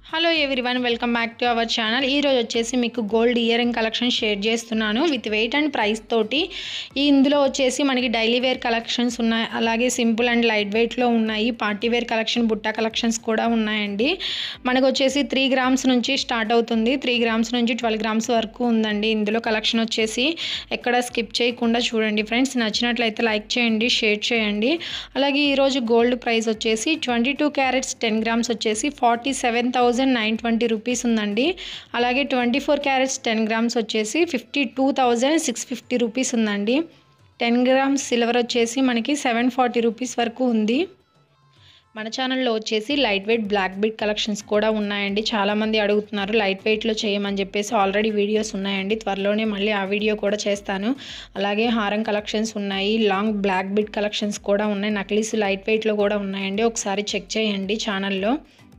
hello everyone welcome back to our channel ఈరోజు వచ్చేసి మీకు gold earring collection share చేస్తున్నాను విత్ వెయిట్ అండ్ ప్రైస్ తోటి ఈ ఇందులో వచ్చేసి మనకి డైలీ వేర్ కలెక్షన్స్ ఉన్నాయి అలాగే సింపుల్ అండ్ లైట్ వెయిట్లో ఉన్నాయి పార్టీ వేర్ కలెక్షన్ బుట్ట కలెక్షన్స్ కూడా ఉన్నాయండి మనకు వచ్చేసి త్రీ గ్రామ్స్ నుంచి స్టార్ట్ అవుతుంది త్రీ గ్రామ్స్ నుంచి ట్వెల్వ్ గ్రామ్స్ వరకు ఉందండి ఇందులో కలెక్షన్ వచ్చేసి ఎక్కడ స్కిప్ చేయకుండా చూడండి ఫ్రెండ్స్ నచ్చినట్లయితే లైక్ చేయండి షేర్ చేయండి అలాగే ఈరోజు గోల్డ్ ప్రైస్ వచ్చేసి twenty two carats ten grams వచ్చేసి forty seven thousand nine twenty rupees ఉందండి అలాగే twenty four carats ten grams వచ్చేసి fifty two thousand six fifty rupees ఉందండి టెన్ గ్రామ్స్ సిల్వర్ వచ్చేసి మనకి సెవెన్ ఫార్టీ రూపీస్ వరకు ఉంది మన ఛానల్లో వచ్చేసి light weight black bead collections కూడా ఉన్నాయండి చాలామంది అడుగుతున్నారు లైట్ వెయిట్లో చేయమని చెప్పేసి ఆల్రెడీ వీడియోస్ ఉన్నాయండి త్వరలోనే మళ్ళీ ఆ వీడియో కూడా చేస్తాను అలాగే హారం కలెక్షన్స్ ఉన్నాయి లాంగ్ బ్లాక్ బీట్ కలెక్షన్స్ కూడా ఉన్నాయి నక్లీస్ లైట్ వెయిట్లో కూడా ఉన్నాయండి ఒకసారి చెక్ చేయండి ఛానల్లో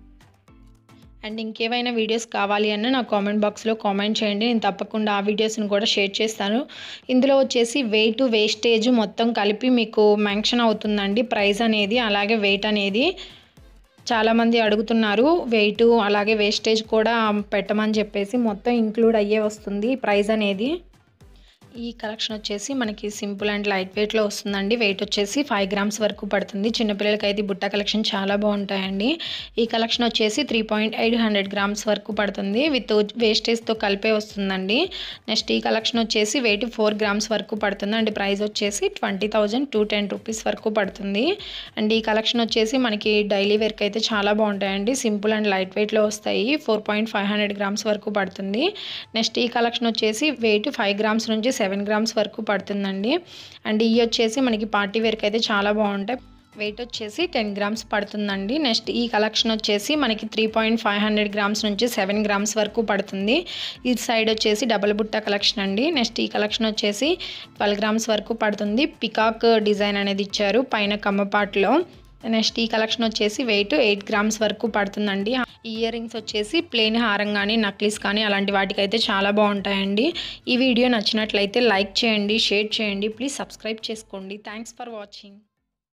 అండ్ ఇంకేమైనా వీడియోస్ కావాలి అన్న నా కామెంట్ బాక్స్లో కామెంట్ చేయండి నేను తప్పకుండా ఆ వీడియోస్ని కూడా షేర్ చేస్తాను ఇందులో వచ్చేసి వెయిట్ వేస్టేజ్ మొత్తం కలిపి మీకు మెన్షన్ అవుతుందండి ప్రైస్ అనేది అలాగే వెయిట్ అనేది చాలామంది అడుగుతున్నారు వెయిట్ అలాగే వేస్టేజ్ కూడా పెట్టమని చెప్పేసి మొత్తం ఇంక్లూడ్ అయ్యే వస్తుంది ప్రైస్ అనేది ఈ కలెక్షన్ వచ్చేసి మనకి సింపుల్ అండ్ లైట్ వెయిట్లో వస్తుందండి వెయిట్ వచ్చేసి ఫైవ్ గ్రామ్స్ వరకు పడుతుంది చిన్నపిల్లలకి అయితే బుట్ట కలెక్షన్ చాలా బాగుంటాయండి ఈ కలెక్షన్ వచ్చేసి three point eight hundred grams వరకు పడుతుంది విత్ వేస్టేజ్తో కలిపే వస్తుందండి నెక్స్ట్ ఈ కలెక్షన్ వచ్చేసి వెయిట్ ఫోర్ గ్రామ్స్ వరకు పడుతుంది అండ్ ప్రైస్ వచ్చేసి twenty thousand two ten rupees వరకు పడుతుంది అండ్ ఈ కలెక్షన్ వచ్చేసి మనకి డైలీ వేర్కి అయితే చాలా బాగుంటాయండి సింపుల్ అండ్ లైట్ వెయిట్లో వస్తాయి four point five hundred grams వరకు పడుతుంది నెక్స్ట్ ఈ కలెక్షన్ వచ్చేసి వెయిట్ ఫైవ్ గ్రామ్స్ నుంచి సెవెన్ గ్రామ్స్ వరకు పడుతుందండి అండ్ ఇవి వచ్చేసి మనకి పార్టీ వేర్కి అయితే చాలా బాగుంటాయి వెయిట్ వచ్చేసి టెన్ గ్రామ్స్ పడుతుందండి నెక్స్ట్ ఈ కలెక్షన్ వచ్చేసి మనకి three point five hundred grams నుంచి సెవెన్ గ్రామ్స్ వరకు పడుతుంది ఈ సైడ్ వచ్చేసి డబల్ బుట్ట కలెక్షన్ అండి నెక్స్ట్ ఈ కలెక్షన్ వచ్చేసి ట్వెల్వ్ గ్రామ్స్ వరకు పడుతుంది పికాక్ డిజైన్ అనేది ఇచ్చారు పైన కమ్మపాట్లో నెక్స్ట్ ఈ కలెక్షన్ వచ్చేసి వెయిట్ ఎయిట్ గ్రామ్స్ వరకు పడుతుందండి ఇయర్ రింగ్స్ వచ్చేసి ప్లెయిన్ హారం కానీ నక్లీస్ కానీ అలాంటి వాటికి అయితే చాలా బాగుంటాయండి ఈ వీడియో నచ్చినట్లయితే లైక్ చేయండి షేర్ చేయండి ప్లీజ్ సబ్స్క్రైబ్ చేసుకోండి థ్యాంక్స్ ఫర్ వాచింగ్